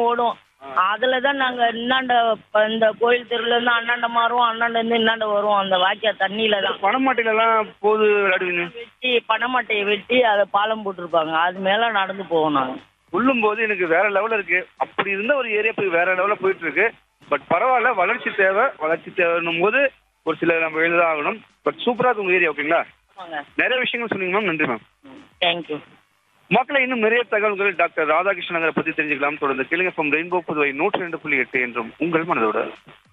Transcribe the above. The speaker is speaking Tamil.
ஓடும் அதுல தான் நாங்க இன்னாண்ட இப்ப இந்த கோயில் தெருவுல இருந்து அண்ணாண்ட மாறுவோம் அண்ணாண்ட இருந்து இன்னாண்ட வருவோம் அந்த வாய்க்கா தண்ணியில தான் பணமாட்டையில எல்லாம் போது விளையாடுவீங்க வெட்டி பனைமட்டையை வெட்டி அதை பாலம் போட்டிருப்பாங்க அது மேல நடந்து போவோம் நாங்க சொல்லும் போது எனக்கு வேற லெவல்ல இருக்கு அப்படி இருந்த ஒரு ஏரியா போய் வேற லெவல்ல போயிட்டு இருக்கு பட் பரவாயில்ல வளர்ச்சி தேவை வளர்ச்சி தேவைன்னும் போது ஒரு சில நம்ம எழுதான் ஆகணும் பட் சூப்பரா இருக்கு உங்க ஏரியா ஓகேங்களா ஆமாங்க நிறைய விஷயங்கள் சொன்னீங்க மேம் நன்றி மேம் தேங்க்யூ மக்களை இன்னும் நிறைய தகவல்கள் டாக்டர் ராதாகிருஷ்ணன் நகரை பத்தி தெரிஞ்சுக்கலாம் தொடர்ந்து கேளுங்க ஃப்ரம் ரெயின்போ புதுவை நூற்றி ரெண்டு புள்ளி எட்டு என்றும் உங்கள் மனதோட